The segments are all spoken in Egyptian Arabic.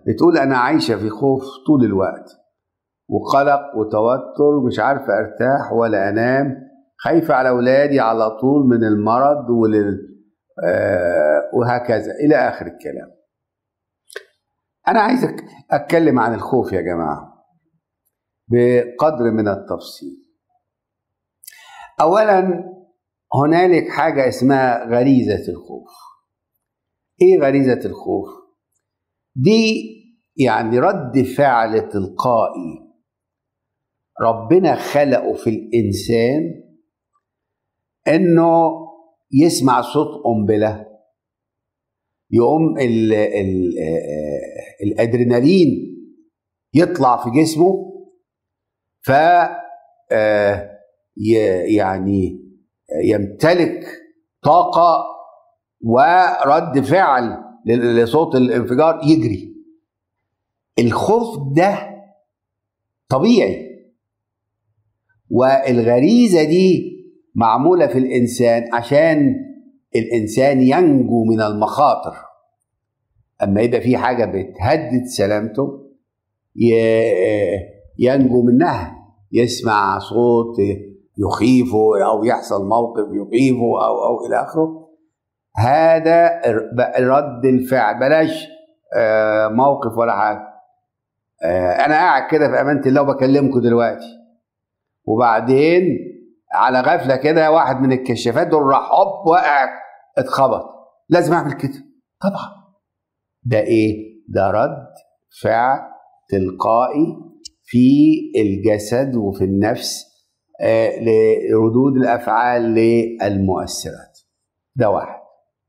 بتقول انا عايشه في خوف طول الوقت وقلق وتوتر مش عارفه ارتاح ولا انام خايفه على اولادي على طول من المرض ولل آه وهكذا الى اخر الكلام انا عايز اتكلم عن الخوف يا جماعه بقدر من التفصيل اولا هنالك حاجه اسمها غريزه الخوف ايه غريزه الخوف دي يعني رد فعل تلقائي ربنا خلقه في الانسان انه يسمع صوت قنبله يقوم ال ال الادرينالين يطلع في جسمه ف يعني يمتلك طاقه ورد فعل لصوت الانفجار يجري الخوف ده طبيعي والغريزه دي معموله في الانسان عشان الانسان ينجو من المخاطر اما يبقى في حاجه بتهدد سلامته ينجو منها يسمع صوت يخيفه او يحصل موقف يخيفه او او الى اخره هذا رد الفعل بلاش موقف ولا حاجه انا قاعد كده في امانه الله وبكلمكم دلوقتي وبعدين على غفله كده واحد من الكشافات دول راح هوب وقع اتخبط لازم اعمل كده طبعا ده ايه ده رد فعل تلقائي في الجسد وفي النفس آه لردود الافعال للمؤثرات ده واحد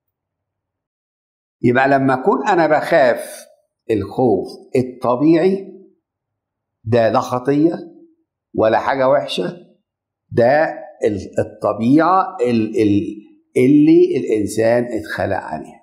يبقى لما اكون انا بخاف الخوف الطبيعي ده لا خطيه ولا حاجه وحشه ده الطبيعه اللي الانسان اتخلق عليها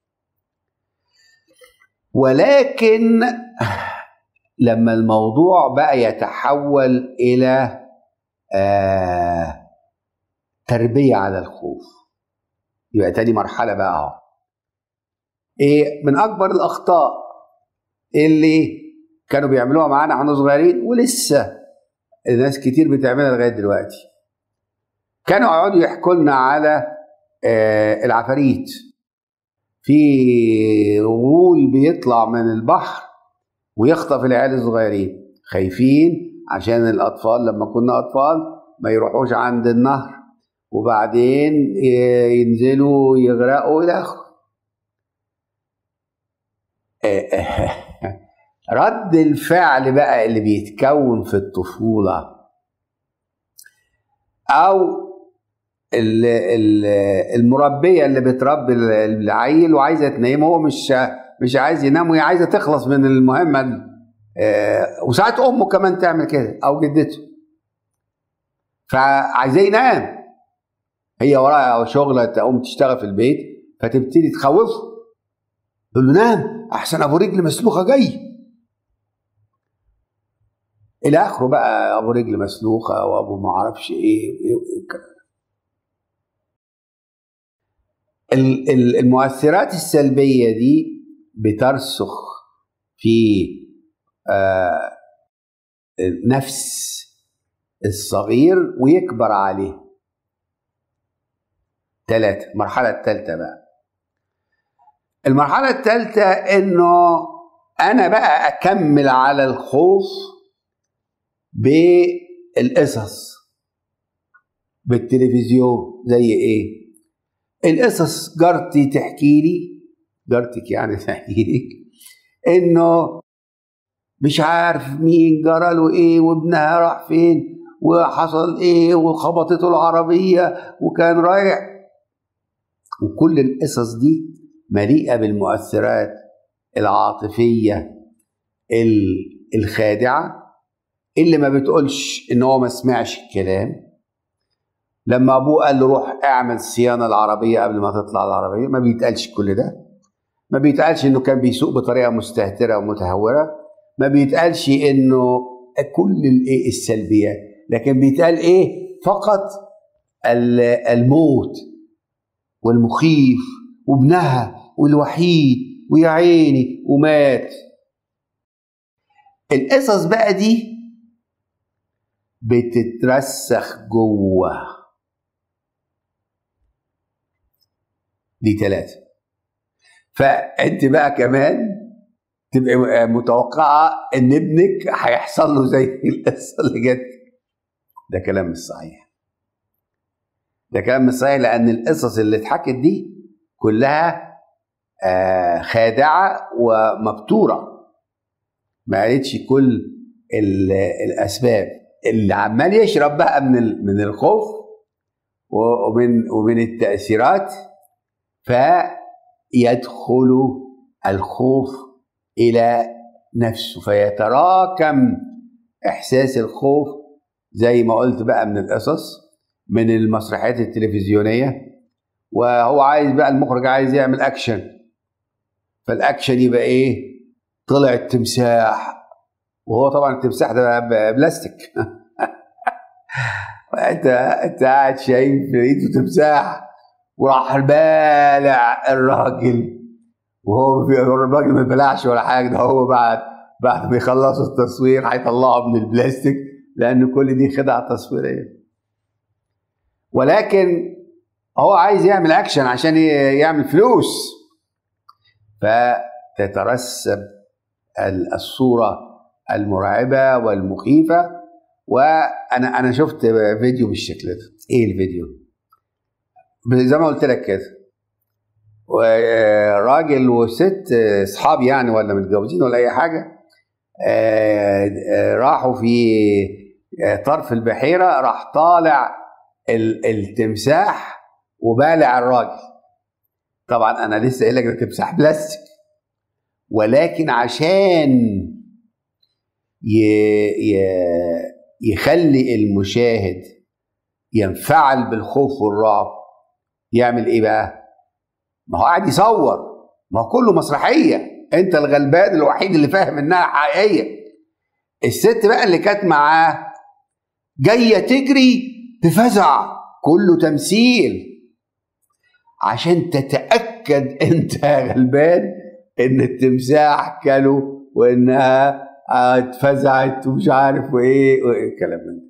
ولكن لما الموضوع بقى يتحول الى آه تربيه على الخوف يبقى تاني مرحله بقى اهو ايه من اكبر الاخطاء اللي كانوا بيعملوها معانا واحنا صغيرين ولسه ناس كتير بتعملها لغايه دلوقتي كانوا يقعدوا يحكوا لنا على آه العفاريت في غول بيطلع من البحر ويخطف العيال الصغيرين خايفين عشان الاطفال لما كنا اطفال ما يروحوش عند النهر وبعدين ينزلوا يغرقوا الى اخره رد الفعل بقى اللي بيتكون في الطفوله او المربيه اللي بتربي العيل وعايزه تنيمه هو مش مش عايز ينام وهي عايزه تخلص من المهمه دي وساعات امه كمان تعمل كده او جدته فعايزاه ينام هي وراها شغله تقوم تشتغل في البيت فتبتدي تخوفه تقول له نام احسن ابو رجل مسلوخه جاي الى اخره بقى ابو رجل مسلوخه وابو ما اعرفش ايه المؤثرات السلبيه دي بترسخ في آه نفس الصغير ويكبر عليه ثلاثة المرحلة الثالثة بقى المرحلة الثالثة انه انا بقى اكمل على الخوف بالقصص بالتلفزيون زي ايه القصص جارتي تحكي لي جارتك يعني تحكي لك انه مش عارف مين جرى له ايه وابنها راح فين وحصل ايه وخبطته العربيه وكان رايح وكل القصص دي مليئه بالمؤثرات العاطفيه الخادعه اللي ما بتقولش ان هو ما سمعش الكلام لما ابوه قال له روح اعمل صيانه العربيه قبل ما تطلع العربيه ما بيتقالش كل ده ما بيتقالش انه كان بيسوق بطريقه مستهتره ومتهوره ما بيتقالش انه كل الايه السلبيات لكن بيتقال ايه فقط الموت والمخيف وابنها والوحيد ويا عيني ومات القصص بقى دي بتترسخ جوه دي ثلاثة فأنت بقى كمان تبقى متوقعة إن ابنك هيحصل له زي القصة اللي جت ده كلام مش صحيح ده كلام مش صحيح لأن القصص اللي اتحكت دي كلها آه خادعة ومبتورة ما قالتش كل الأسباب اللي عمال يشرب بقى من من الخوف ومن ومن التأثيرات فيدخل الخوف إلى نفسه فيتراكم إحساس الخوف زي ما قلت بقى من القصص من المسرحيات التلفزيونية وهو عايز بقى المخرج عايز يعمل أكشن فالأكشن يبقى إيه؟ طلع التمساح وهو طبعا التمساح ده بلاستيك انت انت قاعد شايف في ايده تمساح وراح بالع الراجل وهو الراجل ما بلعش ولا حاجه ده هو بعد بعد ما يخلصوا التصوير هيطلعه من البلاستيك لان كل دي خدعه تصويريه ولكن هو عايز يعمل اكشن عشان يعمل فلوس فتترسب الصوره المرعبه والمخيفه وانا انا شفت فيديو بالشكل ده ايه الفيديو زي ما قلت لك كده راجل وست اصحاب يعني ولا متجوزين ولا اي حاجه راحوا في طرف البحيره راح طالع التمساح وبالع الراجل طبعا انا لسه قايل لك ده تمساح بلاستيك ولكن عشان يخلي المشاهد ينفعل بالخوف والرعب يعمل ايه بقى؟ ما هو قاعد يصور ما هو كله مسرحيه انت الغلبان الوحيد اللي فاهم انها حقيقيه الست بقى اللي كانت معاه جايه تجري تفزع كله تمثيل عشان تتاكد انت يا غلبان ان التمساح كله وانها اتفزعت ومش عارف وايه والكلام من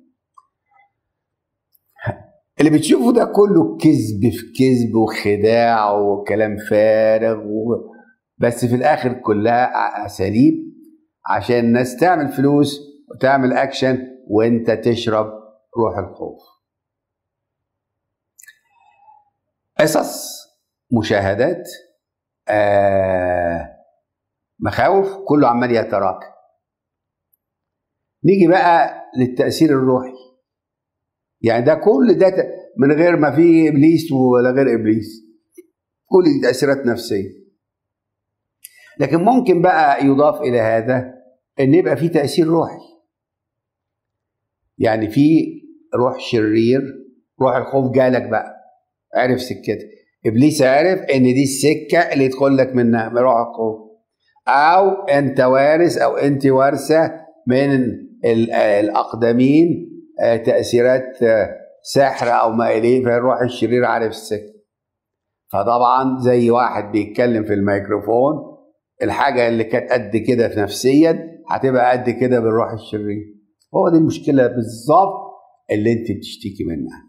اللي بتشوفه ده كله كذب في كذب وخداع وكلام فارغ و... بس في الاخر كلها اساليب عشان الناس تعمل فلوس وتعمل اكشن وانت تشرب روح الخوف قصص مشاهدات آه مخاوف كله عمال يتراكم نيجي بقى للتأثير الروحي يعني ده كل ده من غير ما في إبليس ولا غير إبليس كل دي تأثيرات نفسية لكن ممكن بقى يضاف إلى هذا إن يبقى في تأثير روحي يعني في روح شرير روح الخوف جالك بقى عرف سكتك ابليس عرف ان دي السكه اللي يدخل لك منها من روح الخوف او انت وارث او انت وارثه من الاقدمين تاثيرات سحر او ما اليه فالروح الشرير عارف السكه فطبعا زي واحد بيتكلم في الميكروفون الحاجه اللي كانت قد كده نفسيا هتبقى قد كده بالروح الشرير هو دي المشكله بالظبط اللي انت بتشتكي منها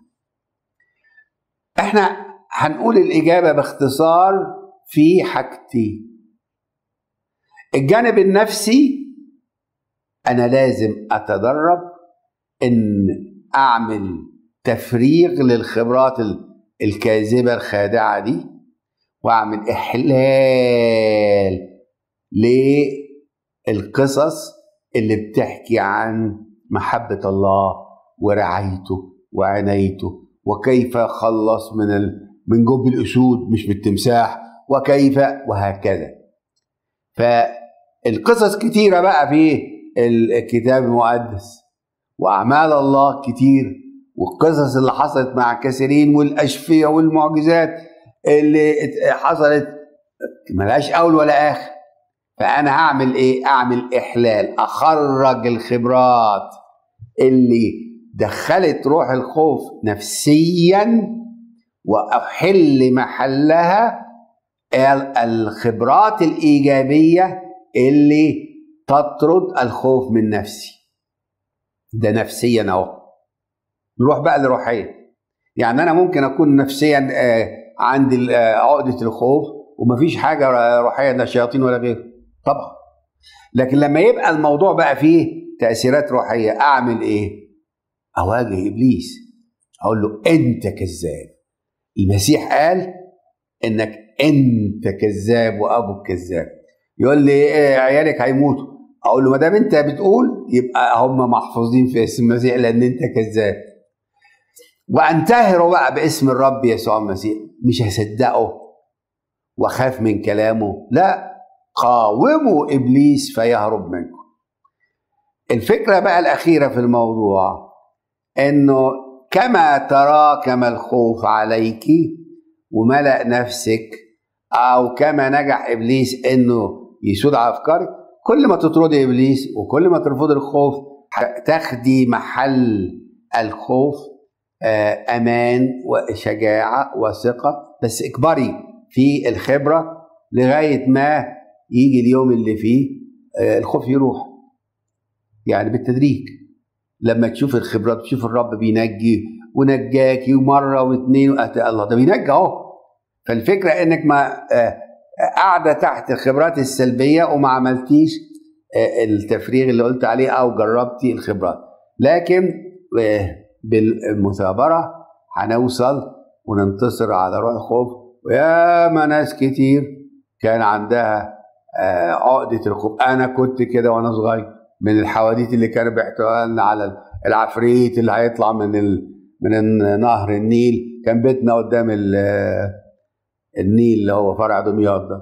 احنا هنقول الاجابه باختصار في حاجتين الجانب النفسي انا لازم اتدرب ان اعمل تفريغ للخبرات الكاذبه الخادعه دي واعمل احلال للقصص اللي بتحكي عن محبه الله ورعايته وعنايته وكيف خلص من ال... من جب الاسود مش بالتمساح وكيف وهكذا فالقصص كتيره بقى في الكتاب المقدس واعمال الله كتير والقصص اللي حصلت مع كثيرين والاشفيه والمعجزات اللي حصلت ملهاش اول ولا اخر فانا هعمل ايه اعمل احلال اخرج الخبرات اللي دخلت روح الخوف نفسيا واحل محلها الخبرات الايجابيه اللي تطرد الخوف من نفسي ده نفسيا اهو نروح بقى لروحيا يعني انا ممكن اكون نفسيا آه، عندي آه، عقده الخوف ومفيش حاجه روحيه لا شياطين ولا غيره طبعا لكن لما يبقى الموضوع بقى فيه تاثيرات روحيه اعمل ايه اواجه ابليس اقول له انت كذاب المسيح قال انك انت كذاب وابوك كذاب يقول لي إيه عيالك هيموتوا اقول له ما دام انت بتقول يبقى هم محفوظين في اسم المسيح لان انت كذاب وانتهروا بقى باسم الرب يسوع المسيح مش هصدقه واخاف من كلامه لا قاوموا ابليس فيهرب منكم الفكره بقى الاخيره في الموضوع انه كما تراكم الخوف عليك وملأ نفسك او كما نجح ابليس انه يسود على افكارك كل ما تطردي ابليس وكل ما ترفضي الخوف تاخدي محل الخوف آه، امان وشجاعه وثقه بس اكبري في الخبره لغايه ما يجي اليوم اللي فيه آه، الخوف يروح يعني بالتدريج لما تشوف الخبرات تشوف الرب بينجي ونجاكي ومره واثنين الله ده بينجي اهو فالفكره انك ما آه، قاعده تحت الخبرات السلبيه وما عملتيش التفريغ اللي قلت عليه او جربتي الخبرات لكن بالمثابرة هنوصل وننتصر على روح الخوف وياما ناس كتير كان عندها آه، عقدة الخوف أنا كنت كده وأنا صغير من الحواديت اللي كانوا بيحكوا لنا على العفريت اللي هيطلع من ال... من نهر النيل كان بيتنا قدام النيل اللي هو فرع دمياط ده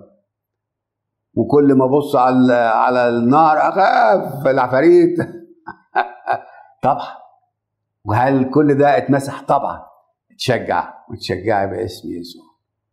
وكل ما ابص على على النهر اخاف العفاريت طبعا وهل كل ده اتمسح طبعا تشجع وتشجعي باسم يسوع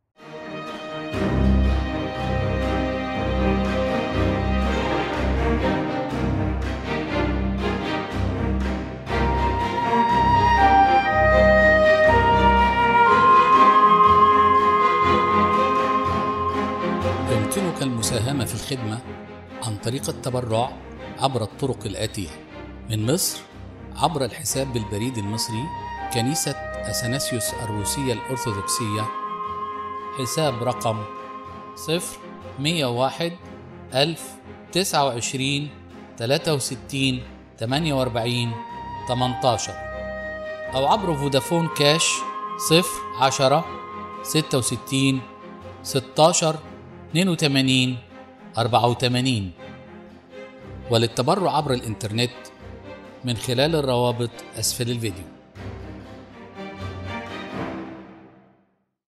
يمكنك المساهمة في الخدمة عن طريق التبرع عبر الطرق الآتية من مصر عبر الحساب بالبريد المصري كنيسة أثناسيوس الروسية الأرثوذكسية حساب رقم صفر مية واحد ألف تسعة وعشرين تلاتة وستين تمانية وأربعين تمنتاشر أو عبر فودافون كاش صفر عشرة ستة وستين ستاشر اتنين وتمانين أربعة وتمانين وللتبرع عبر الإنترنت من خلال الروابط أسفل الفيديو